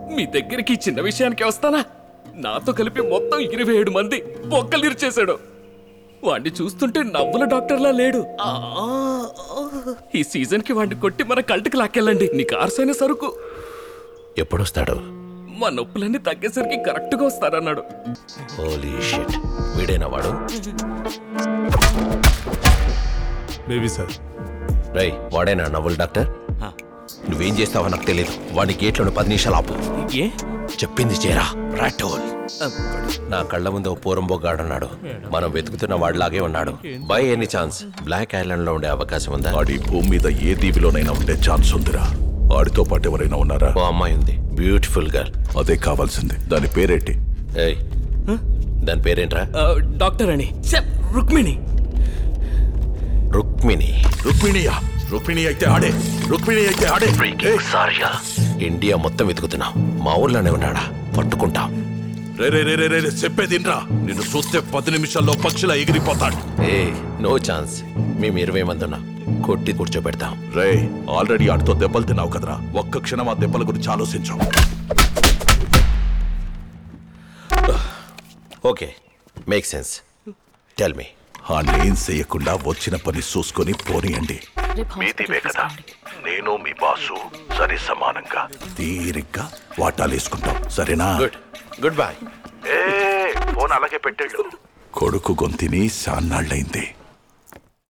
మీ దగ్గరికి ఈ చిన్న విషయానికి వస్తానా నాతో కలిపి మొత్తం ఇరవై ఏడు మంది బొక్కలు ఇరిచేశాడు వాడిని చూస్తుంటే నవ్వుల డాక్టర్లా లేడు ఆ, ఈ సీజన్ కి వాడిని కొట్టి మన కల్టికి లాక్కెళ్ళండి నీకు ఆర్సైన సరుకు ఎప్పుడొస్తాడు మా నొప్పులన్నీ తగ్గేసరికి కరెక్ట్ గా వస్తారన్నాడు హోలీ షిట్ వీడేనా వాడు మేబీ సార్ రై వాడేనా నవ్వుల డాక్టర్ నువ్వేం చేస్తావో నాకు తెలియదు వాడిని గేట్లను పది నిమిషాలు ఆపు ఏ చెప్పింది చేరా రాటోల్ నా కళ్ళ ముందు ఓ పూరంబోగాడున్నాడు మనం వెతుకుతున్న వాడిలాగే ఉన్నాడు by any chance black island లో ఉండే అవకాశం ఉందా ఆడి భూమి మీద ఏ దీవిలోనైనా ఉండే ఛాన్స్ ఉందిరా ఆడితో పాటు ఎవరైనా ఉన్నారా ఓ అమ్మాయి ఉంది బ్యూటిఫుల్ గర్ల్ అదే కావాల్సింది దాని పేరేంటి ఏయ్ దాని పేరేంట్రా ఆ, డాక్టర్ అని ఛే, రుక్మిణి రుక్మిణి రుక్మిణియా రుక్మిణి అయితే ఆడే రుక్మిణి అయితే ఆడే ఏయ్, సారీగా ఇండియా మొత్తం వెతుకుతున్నాం మా ఊర్లోనే ఉన్నాడా పట్టుకుంటాం రే రే రే రే రే రే, చెప్పేదిన్రా నిన్ను చూస్తే పది నిమిషాల్లో పక్షిలా ఎగిరిపోతాడు ఏ నో ఛాన్స్ మేము ఇరవై మంది ఉన్నాం కొట్టి కూర్చోబెడతాం రే ఆల్రెడీ ఆడితో దెబ్బలు తిన్నావు కదరా ఒక్క క్షణం ఆ దెబ్బల గురించి ఆలోచించు okay make sense tell me ఆ నేను చెయ్యకుండా వచ్చిన పని చూసుకొని పోనీయండి రేపు మీదివే హాస్పిటల్ కదా తీసుకురండి. నేను మీ బాసు సరి సమానంగా తీరిగ్గా వాటాలేసుకుంటాం సరేనా గుడ్ గుడ్ బాయ్ ఫోన్ అలాగే పెట్టాడు కొడుకు గొంతిని సాన్నాళ్ళైంది